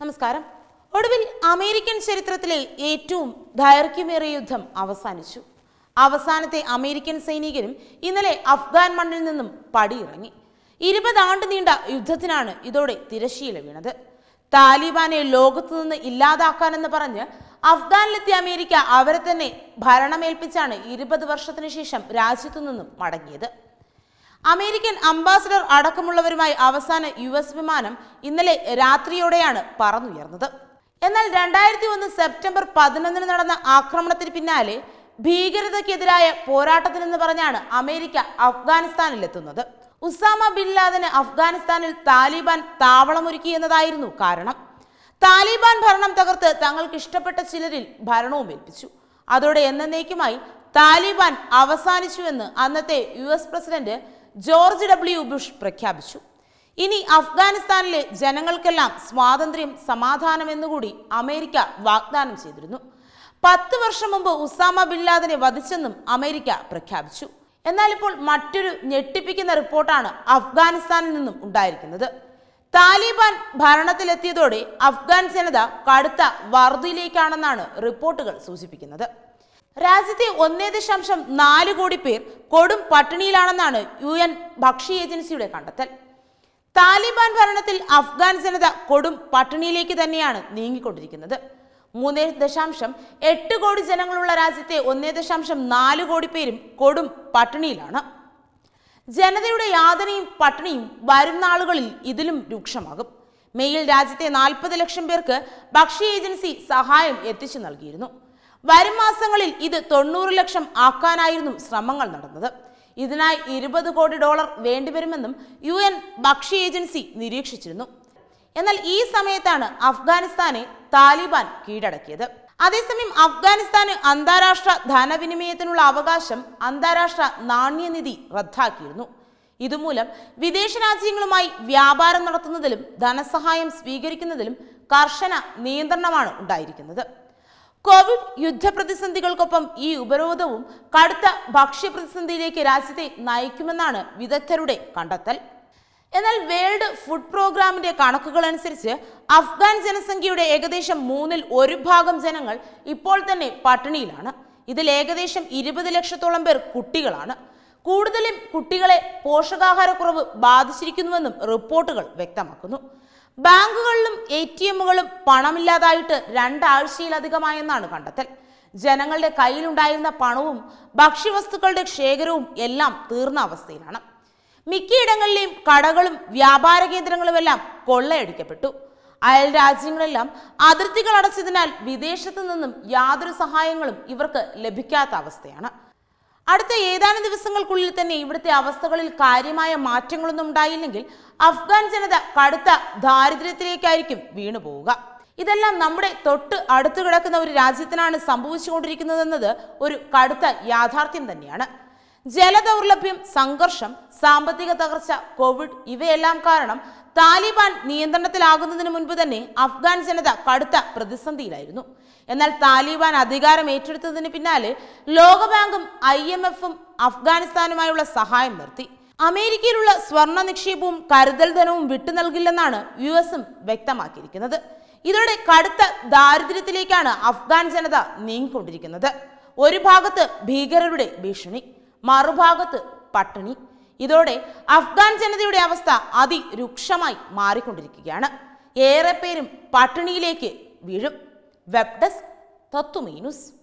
നമസ്കാരം ഒടുവിൽ അമേരിക്കൻ ചരിത്രത്തിലെ ഏറ്റവും ദൈർഘ്യമേറിയ യുദ്ധം അവസാനിച്ചു അവസാനത്തെ അമേരിക്കൻ സൈനികരും ഇന്നലെ അഫ്ഗാൻ മണ്ണിൽ നിന്നും പടിയിറങ്ങി ഇരുപത് ആണ്ട് നീണ്ട യുദ്ധത്തിനാണ് ഇതോടെ തിരശീല വീണത് താലിബാനെ ലോകത്തു നിന്ന് ഇല്ലാതാക്കാനെന്ന് പറഞ്ഞ് അഫ്ഗാനിലെത്തിയ അമേരിക്ക അവരെ തന്നെ ഭരണമേൽപ്പിച്ചാണ് ഇരുപത് വർഷത്തിനു ശേഷം രാജ്യത്തു നിന്നും മടങ്ങിയത് അമേരിക്കൻ അംബാസഡർ അടക്കമുള്ളവരുമായി അവസാന യു എസ് വിമാനം ഇന്നലെ രാത്രിയോടെയാണ് പറന്നുയർന്നത് എന്നാൽ രണ്ടായിരത്തി ഒന്ന് സെപ്റ്റംബർ പതിനൊന്നിന് നടന്ന ആക്രമണത്തിന് പിന്നാലെ ഭീകരതയ്ക്കെതിരായ പോരാട്ടത്തിനെന്ന് പറഞ്ഞാണ് അമേരിക്ക അഫ്ഗാനിസ്ഥാനിലെത്തുന്നത് ഉസാമ ബിൻ ലാദന് അഫ്ഗാനിസ്ഥാനിൽ താലിബാൻ താവളമൊരുക്കി എന്നതായിരുന്നു കാരണം താലിബാൻ ഭരണം തകർത്ത് തങ്ങൾക്ക് ഇഷ്ടപ്പെട്ട ചിലരിൽ ഭരണവും ഏൽപ്പിച്ചു അതോടെ എന്നേക്കുമായി താലിബാൻ അവസാനിച്ചുവെന്ന് അന്നത്തെ U S president George W Bush പ്രഖ്യാപിച്ചു ഇനി അഫ്ഗാനിസ്ഥാനിലെ ജനങ്ങൾക്കെല്ലാം സ്വാതന്ത്ര്യം സമാധാനം എന്നുകൂടി അമേരിക്ക വാഗ്ദാനം ചെയ്തിരുന്നു പത്ത് വർഷം മുമ്പ് ഉസാമ ബിൻ ലാദനെ വധിച്ചെന്നും അമേരിക്ക പ്രഖ്യാപിച്ചു എന്നാൽ ഇപ്പോൾ മറ്റൊരു ഞെട്ടിപ്പിക്കുന്ന റിപ്പോർട്ടാണ് അഫ്ഗാനിസ്ഥാനിൽ നിന്നും ഉണ്ടായിരിക്കുന്നത് താലിബാൻ ഭരണത്തിലെത്തിയതോടെ അഫ്ഗാൻ ജനത കടുത്ത വറുതിയിലേക്കാണെന്നാണ് റിപ്പോർട്ടുകൾ സൂചിപ്പിക്കുന്നത് രാജ്യത്തെ ഒന്നേ ദശാംശം നാല് കോടി പേർ കൊടും പട്ടിണിയിലാണെന്നാണ് യു എൻ ഭക്ഷ്യ ഏജൻസിയുടെ കണ്ടെത്തൽ താലിബാൻ ഭരണത്തിൽ അഫ്ഗാൻ ജനത കൊടും പട്ടിണിയിലേക്ക് തന്നെയാണ് നീങ്ങിക്കൊണ്ടിരിക്കുന്നത് മൂന്നേ ദശാംശം എട്ട് കോടി ജനങ്ങളുള്ള രാജ്യത്തെ ഒന്നേ ദശാംശം നാല് കോടി പേരും കൊടും പട്ടിണിയിലാണ് ജനതയുടെ യാതനയും പട്ടിണിയും വരും നാളുകളിൽ ഇതിലും രൂക്ഷമാകും മെയ്യിൽ രാജ്യത്തെ നാൽപ്പത് ലക്ഷം പേർക്ക് ഭക്ഷ്യ ഏജൻസി സഹായം എത്തിച്ചു നൽകിയിരുന്നു വരും മാസങ്ങളിൽ ഇത് തൊണ്ണൂറ് ലക്ഷം ആക്കാനായിരുന്നു ശ്രമങ്ങൾ നടന്നത് ഇതിനായി ഇരുപത് കോടി ഡോളർ വേണ്ടിവരുമെന്നും യു എൻ ഭക്ഷ്യ ഏജൻസി നിരീക്ഷിച്ചിരുന്നു എന്നാൽ ഈ സമയത്താണ് അഫ്ഗാനിസ്ഥാനെ താലിബാൻ കീഴടക്കിയത് അതേസമയം അഫ്ഗാനിസ്ഥാന് അന്താരാഷ്ട്ര ധനവിനിമയത്തിനുള്ള അവകാശം അന്താരാഷ്ട്ര നാണ്യനിധി റദ്ദാക്കിയിരുന്നു ഇതുമൂലം വിദേശ രാജ്യങ്ങളുമായി വ്യാപാരം നടത്തുന്നതിലും ധനസഹായം സ്വീകരിക്കുന്നതിലും കർശന നിയന്ത്രണമാണ് ഉണ്ടായിരിക്കുന്നത് കോവിഡ് യുദ്ധപ്രതിസന്ധികൾക്കൊപ്പം ഈ ഉപരോധവും കടുത്ത ഭക്ഷ്യപ്രതിസന്ധിയിലേക്ക് രാജ്യത്തെ നയിക്കുമെന്നാണ് വിദഗ്ധരുടെ കണ്ടെത്തൽ എന്നാൽ വേൾഡ് ഫുഡ് പ്രോഗ്രാമിന്റെ കണക്കുകൾ അനുസരിച്ച് അഫ്ഗാൻ ജനസംഖ്യയുടെ ഏകദേശം മൂന്നിൽ ഒരു ഭാഗം ജനങ്ങൾ ഇപ്പോൾ തന്നെ പട്ടിണിയിലാണ് ഇതിൽ ഏകദേശം ഇരുപത് ലക്ഷത്തോളം പേർ കുട്ടികളാണ് കൂടുതലും കുട്ടികളെ പോഷകാഹാരക്കുറവ് ബാധിച്ചിരിക്കുന്നുവെന്നും റിപ്പോർട്ടുകൾ വ്യക്തമാക്കുന്നു ബാങ്കുകളിലും എ ടി എമ്മുകളും പണമില്ലാതായിട്ട് രണ്ടാഴ്ചയിലധികമായെന്നാണ് കണ്ടെത്തൽ ജനങ്ങളുടെ കയ്യിലുണ്ടായിരുന്ന പണവും ഭക്ഷ്യവസ്തുക്കളുടെ ശേഖരവും എല്ലാം തീർന്ന അവസ്ഥയിലാണ് മിക്കയിടങ്ങളിലെയും കടകളും വ്യാപാര കേന്ദ്രങ്ങളുമെല്ലാം കൊള്ളയടിക്കപ്പെട്ടു അയൽ രാജ്യങ്ങളെല്ലാം അതിർത്തികൾ അടച്ചതിനാൽ വിദേശത്തു നിന്നും യാതൊരു സഹായങ്ങളും ഇവർക്ക് ലഭിക്കാത്ത അവസ്ഥയാണ് അടുത്ത ഏതാനും ദിവസങ്ങൾക്കുള്ളിൽ തന്നെ ഇവിടുത്തെ അവസ്ഥകളിൽ കാര്യമായ മാറ്റങ്ങളൊന്നും ഉണ്ടായില്ലെങ്കിൽ അഫ്ഗാൻ ജനത കടുത്ത ദാരിദ്ര്യത്തിലേക്കായിരിക്കും വീണു പോവുക ഇതെല്ലാം നമ്മുടെ തൊട്ട് അടുത്ത് കിടക്കുന്ന ഒരു രാജ്യത്തിനാണ് സംഭവിച്ചുകൊണ്ടിരിക്കുന്നതെന്നത് ഒരു കടുത്ത യാഥാർത്ഥ്യം തന്നെയാണ് ജലദൗർലഭ്യം സംഘർഷം സാമ്പത്തിക തകർച്ച കോവിഡ് ഇവയെല്ലാം കാരണം താലിബാൻ നിയന്ത്രണത്തിലാകുന്നതിന് മുൻപ് തന്നെ അഫ്ഗാൻ ജനത കടുത്ത പ്രതിസന്ധിയിലായിരുന്നു എന്നാൽ താലിബാൻ അധികാരം ഏറ്റെടുത്തതിന് പിന്നാലെ ലോകബാങ്കും ഐ എം എഫും അഫ്ഗാനിസ്ഥാനുമായുള്ള സഹായം നിർത്തി അമേരിക്കയിലുള്ള സ്വർണ്ണ നിക്ഷേപവും കരുതൽ ധനവും വിട്ടു നൽകില്ലെന്നാണ് യു എസും വ്യക്തമാക്കിയിരിക്കുന്നത് ഇതോടെ കടുത്ത ദാരിദ്ര്യത്തിലേക്കാണ് അഫ്ഗാൻ ജനത നീങ്ങിക്കൊണ്ടിരിക്കുന്നത് ഒരു ഭാഗത്ത് ഭീകരരുടെ ഭീഷണി മറുഭാഗത്ത് പട്ടിണി ഇതോടെ അഫ്ഗാൻ ജനതയുടെ അവസ്ഥ അതിരൂക്ഷമായി മാറിക്കൊണ്ടിരിക്കുകയാണ് ഏറെ പേരും പട്ടിണിയിലേക്ക് വീഴും വെബ് ഡെസ്ക് തത്തുമീ ന്യൂസ്